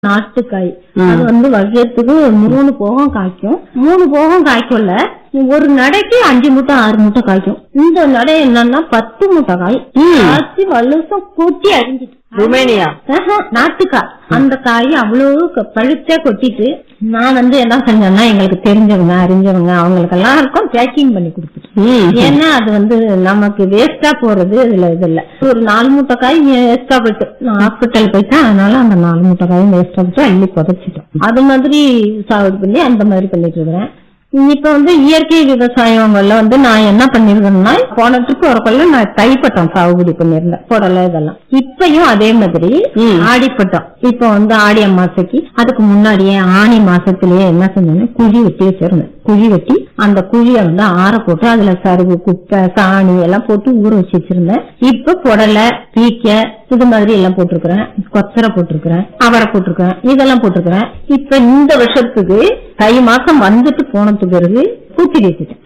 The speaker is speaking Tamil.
நாட்டுக்காய் ம். அது வந்து வருஷத்துக்கு மூணு போகம் காய்க்கும் மூணு போகம் காய்க்கும்ல ஒரு நடைக்கு அஞ்சு மூட்டை ஆறு மூட்டை காய்க்கும் இந்த நடை என்னன்னா பத்து மூட்டை காய் ம். காய்ச்சி வலுசம் கூட்டி அழிஞ்சிட்டு ருமேனியா ஆஹா, நாட்டுக்காய் அந்த காய் அவ்வளவு க- பழுத்தே கொட்டிட்டு நான் வந்து என்ன செஞ்சேன்னா எங்களுக்கு தெரிஞ்சவங்க அறிஞ்சவங்க அவங்களுக்கு எல்லாருக்கும் பேக்கிங் பண்ணி கொடுத்துட்டேன் ம். ஏன்னா அது வந்து நமக்கு வேஸ்டா போறது இதுல இது இல்ல ஒரு நாலு மூட்டை காய் வேஸ்டா போயிட்டு நான் ஹாஸ்பிட்டல் போயிட்டேன் அதனால அந்த நாலு மூட்டை காயும் வேஸ்டா போயிட்டு அள்ளி புதைச்சிட்டோம் அது மாதிரி சாகுபடி பண்ணி அந்த மாதிரி பண்ணிட்டு இருக்கிறேன் இப்ப வந்து இயற்கை விவசாயங்கள்ல வந்து நான் என்ன பண்ணிருந்தேன்னா போன ட்ரிப் வரக்குள்ள நான் தைப்பட்டம் சாகுபடி பண்ணிருந்தேன் புடலை இதெல்லாம் இப்பயும் அதே மாதிரி ம். ஆடிப்பட்டம் இப்ப வந்து ஆடி அமாசைக்கு அதுக்கு முன்னாடியே ஆணி மாசத்திலேயே என்ன செஞ்சேன்னா குழி வெட்டி வச்சிருந்தேன் குழி வெட்டி அந்த குழிய வந்து ஆற போட்டு அதுல சருகு குப்பை சாணி எல்லாம் போட்டு ஊற வச்சு வச்சிருந்தேன் இப்ப புடலை பீக்க இது மாதிரி எல்லாம் போட்டிருக்கிறேன் கொத்தரை போட்டிருக்கிறேன் அவரை போட்டிருக்கிறேன் இதெல்லாம் போட்டிருக்கிறேன் இப்ப இந்த வருஷத்துக்கு தை மாசம் வந்துட்டு போனதுக்கு பிறகு பூச்சி வச்சுட்டேன்